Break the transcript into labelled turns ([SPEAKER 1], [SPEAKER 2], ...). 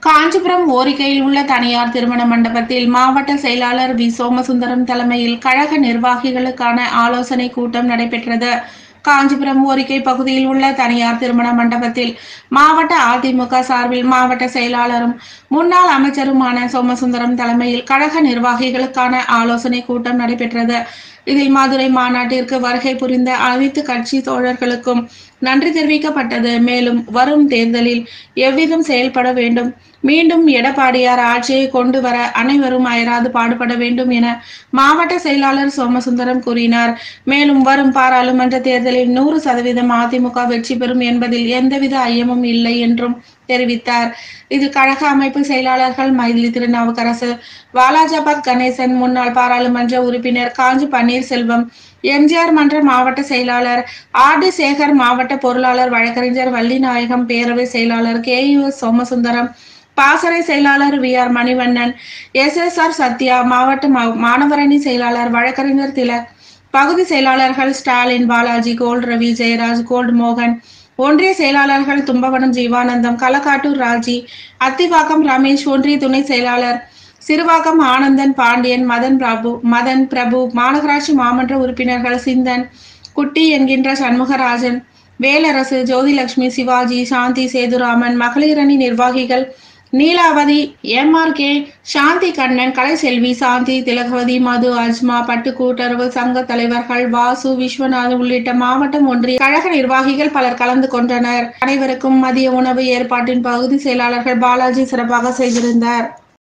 [SPEAKER 1] காஞ்சிபுரம் ஓரிக்கையில் உள்ள தனியார் திருமண மண்டபத்தில் மாவட்ட செயலாளர் வி சோமசுந்தரம் தலைமையில் கழக நிர்வாகிகளுக்கான ஆலோசனை கூட்டம் நடைபெற்றது காஞ்சிபுரம் ஓரிக்கை பகுதியில் உள்ள தனியார் திருமண மண்டபத்தில் மாவட்ட அதிமுக சார்பில் மாவட்ட செயலாளரும் முன்னாள் அமைச்சருமான சோமசுந்தரம் தலைமையில் கழக நிர்வாகிகளுக்கான ஆலோசனை கூட்டம் நடைபெற்றது இதில் மதுரை மாநாட்டிற்கு வருகை புரிந்த அனைத்து கட்சி தோழர்களுக்கும் நன்றி தெரிவிக்கப்பட்டது மேலும் வரும் தேர்தலில் எவ்விதம் செயல்பட வேண்டும் மீண்டும் எடப்பாடியார் ஆட்சியை கொண்டு வர அனைவரும் அயராது பாடுபட வேண்டும் என மாவட்ட செயலாளர் சோமசுந்தரம் கூறினார் மேலும் வரும் பாராளுமன்ற தேர்தலில் நூறு சதவீதம் அதிமுக வெற்றி பெறும் என்பதில் எந்தவித ஐயமும் இல்லை என்றும் தெரிவித்தார் இது கழக அமைப்பு செயலாளர்கள் மைதிலி திருநாவுக்கரசு வாலாஜாபாத் கணேசன் முன்னாள் பாராளுமன்ற உறுப்பினர் காஞ்சி பன்னீர்செல்வம் எம்ஜிஆர் மன்ற மாவட்ட செயலாளர் ஆர் டி சேகர் மாவட்ட பொருளாளர் வழக்கறிஞர் வள்ளிநாயகம் பேரவை செயலாளர் கே யு சோமசுந்தரம் பாசறை செயலாளர் V R Manivannan S S R Sathya மாவட்ட மா- மாணவரணி செயலாளர் வழக்கறிஞர் திலக் பகுதி செயலாளர்கள் ஸ்டாலின் பாலாஜி கோல்ட் ரவி ஜெயராஜ் கோல்ட் மோகன் ஒன்றிய செயலாளர்கள் தும்பவனம் ஜீவானந்தம் களக்காட்டூர் ராஜி அத்திவாக்கம் ரமேஷ் ஒன்றிய துணை செயலாளர் சிறுவாக்கம் ஆனந்தன் பாண்டியன் மதன் பிரபு மதன் பிரபு மாநகராட்சி மாமன்ற உறுப்பினர்கள் சிந்தன் குட்டி என்கின்ற சண்முகராஜன் வேலரசு ஜோதிலட்சுமி சிவாஜி சாந்தி சேதுராமன் மகளிர் அணி நிர்வாகிகள் நீலாவதி எம்ஆர்கே சாந்தி கண்ணன் கலைசெல்வி சாந்தி திலகவதி மது அஜ்மா பட்டு கூட்டுறவு சங்க தலைவர்கள் வாசு விஸ்வநாத் உள்ளிட்ட மாவட்டம் ஒன்றிய கழக நிர்வாகிகள் பலர் கலந்து கொண்டனர் அனைவருக்கும் மதிய உணவு ஏற்பாட்டின் பகுதி செயலாளர்கள் பாலாஜி சிறப்பாக செய்திருந்தார்